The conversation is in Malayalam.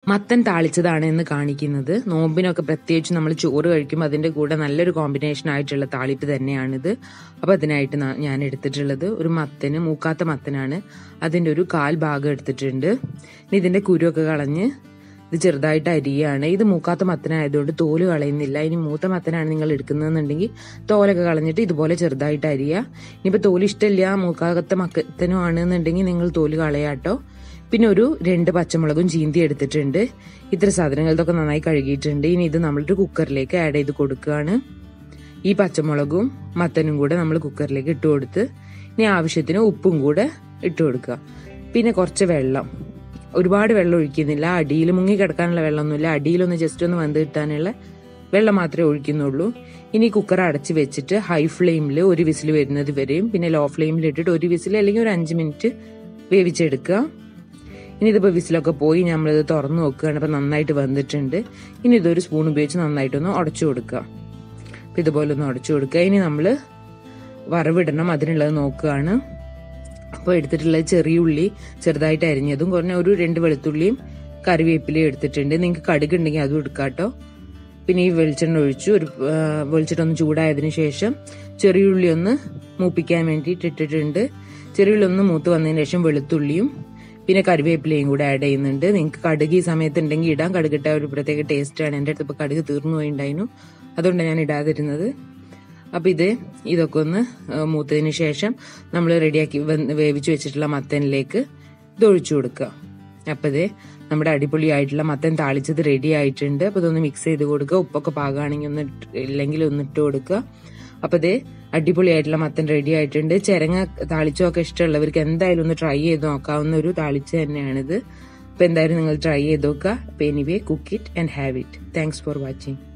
മത്തൻ താളിച്ചതാണ് എന്ന് കാണിക്കുന്നത് നോമ്പിനൊക്കെ പ്രത്യേകിച്ച് നമ്മൾ ചോറ് കഴിക്കുമ്പോൾ അതിന്റെ കൂടെ നല്ലൊരു കോമ്പിനേഷൻ ആയിട്ടുള്ള താളിപ്പ് തന്നെയാണിത് അപ്പോൾ അതിനായിട്ട് ന- ഞാൻ എടുത്തിട്ടുള്ളത് ഒരു മത്തന് മൂക്കാത്ത മത്തനാണ് അതിന്റെ ഒരു കാൽ ഭാഗം എടുത്തിട്ടുണ്ട് ഇനി ഇതിന്റെ കുരുവൊക്കെ കളഞ്ഞ് ഇത് ചെറുതായിട്ട് അരിയാണ് ഇത് മൂക്കാത്ത മത്തനായതുകൊണ്ട് തോല് കളയുന്നില്ല ഇനി മൂത്ത മത്തനാണ് നിങ്ങൾ എടുക്കുന്നതെന്നുണ്ടെങ്കിൽ തോലൊക്കെ കളഞ്ഞിട്ട് ഇതുപോലെ ചെറുതായിട്ട് അരിയുക ഇനിയിപ്പോൾ തോല് ഇഷ്ടമില്ല മൂക്കാത്ത മക്കത്തനും ആണെന്നുണ്ടെങ്കിൽ നിങ്ങൾ തോല് കളയാട്ടോ പിന്നെ ഒരു രണ്ട് പച്ചമുളകും ചീന്തി എടുത്തിട്ടുണ്ട് ഇത്ര സാധനങ്ങൾ ഇതൊക്കെ നന്നായി കഴുകിയിട്ടുണ്ട് ഇനി ഇത് നമ്മളൊരു കുക്കറിലേക്ക് ആഡ് ചെയ്ത് കൊടുക്കുകയാണ് ഈ പച്ചമുളകും മത്തനും കൂടെ നമ്മൾ കുക്കറിലേക്ക് ഇട്ട് കൊടുത്ത് ഇനി ആവശ്യത്തിന് ഉപ്പും കൂടെ ഇട്ട് കൊടുക്കുക പിന്നെ കുറച്ച് വെള്ളം ഒരുപാട് വെള്ളം ഒഴിക്കുന്നില്ല അടിയിൽ മുങ്ങി കിടക്കാനുള്ള വെള്ളമൊന്നുമില്ല അടിയിലൊന്ന് ജസ്റ്റ് ഒന്ന് വെന്ത് കിട്ടാനുള്ള വെള്ളം മാത്രമേ ഒഴിക്കുന്നുള്ളൂ ഇനി കുക്കർ അടച്ച് വെച്ചിട്ട് ഹൈ ഫ്ലെയിമിൽ ഒരു വിസിൽ വരുന്നത് വരെയും പിന്നെ ലോ ഫ്ലെയിമിൽ ഇട്ടിട്ട് ഒരു വിസിൽ അല്ലെങ്കിൽ ഒരു അഞ്ച് മിനിറ്റ് വേവിച്ചെടുക്കുക ഇനി ഇതിപ്പോൾ വിസിലൊക്കെ പോയി നമ്മളിത് തുറന്നു നോക്കുകയാണ് അപ്പോൾ നന്നായിട്ട് വെന്തിട്ടുണ്ട് ഇനി ഇതൊരു സ്പൂൺ ഉപയോഗിച്ച് നന്നായിട്ടൊന്ന് ഉടച്ചു കൊടുക്കുക അപ്പോൾ ഇതുപോലെ ഒന്ന് ഉടച്ചു കൊടുക്കുക ഇനി നമ്മൾ വറവിടണം അതിനുള്ളത് നോക്കുകയാണ് അപ്പോൾ എടുത്തിട്ടുള്ളത് ചെറിയ ഉള്ളി ചെറുതായിട്ട് അരിഞ്ഞതും കുറഞ്ഞ ഒരു രണ്ട് വെളുത്തുള്ളിയും കറിവേപ്പിലയും എടുത്തിട്ടുണ്ട് നിങ്ങൾക്ക് കടുക് ഉണ്ടെങ്കിൽ അതും എടുക്കാട്ടോ പിന്നെ ഈ വെളിച്ചെണ്ണ ഒഴിച്ചു ഒരു ആ, വെളിച്ചെണ്ണ ഒന്ന് ചൂടായതിനു ശേഷം ചെറിയ ഉള്ളി ഒന്ന് മൂപ്പിക്കാൻ വേണ്ടിയിട്ട് ഇട്ടിട്ടുണ്ട് ചെറിയ ഉള്ളി ഒന്ന് മൂത്ത് വന്നതിന് ശേഷം വെളുത്തുള്ളിയും പിന്നെ കറിവേപ്പിലയും കൂടെ ആഡ് ചെയ്യുന്നുണ്ട് നിങ്ങൾക്ക് കടുക് ഈ സമയത്ത് ഉണ്ടെങ്കിൽ ഇടാൻ കടുകിട്ട ഒരു പ്രത്യേക ടേസ്റ്റാണ് എൻ്റെ അടുത്ത് ഇപ്പോൾ കടുക് തീർന്നു പോയിണ്ടായിരുന്നു അതുകൊണ്ടാണ് ഞാൻ ഇടാതിരുന്നത് അപ്പോൾ ഇത് ഇതൊക്കെ ഒന്ന് ആ, മൂത്തതിന് ശേഷം നമ്മൾ റെഡിയാക്കി വെന്ത് വേവിച്ച് വെച്ചിട്ടുള്ള മത്തനിലേക്ക് ഇത് ഒഴിച്ചു കൊടുക്കുക അപ്പോൾ ഇത് നമ്മുടെ അടിപൊളിയായിട്ടുള്ള മത്തൻ താളിച്ചത് റെഡി ആയിട്ടുണ്ട് അപ്പോൾ ഇതൊന്ന് മിക്സ് ചെയ്ത് കൊടുക്കുക ഉപ്പൊക്കെ പാകാണെങ്കിൽ ഒന്ന് ഇട്ട് ഇല്ലെങ്കിൽ ഒന്ന് ഇട്ട് കൊടുക്കുക അപ്പോൾ ഇത് അടിപൊളിയായിട്ടുള്ള മത്തൻ റെഡി ആയിട്ടുണ്ട് ചിരങ്ങ താളിച്ചൊക്കെ ഇഷ്ടമുള്ളവർക്ക് എന്തായാലും ഒന്ന് ട്രൈ ചെയ്ത് നോക്കാവുന്ന ഒരു താളിച്ച തന്നെയാണിത് അപ്പോൾ എന്തായാലും നിങ്ങൾ ട്രൈ ചെയ്ത് നോക്കുക അപ്പോൾ anyway cook it and have it thanks for watching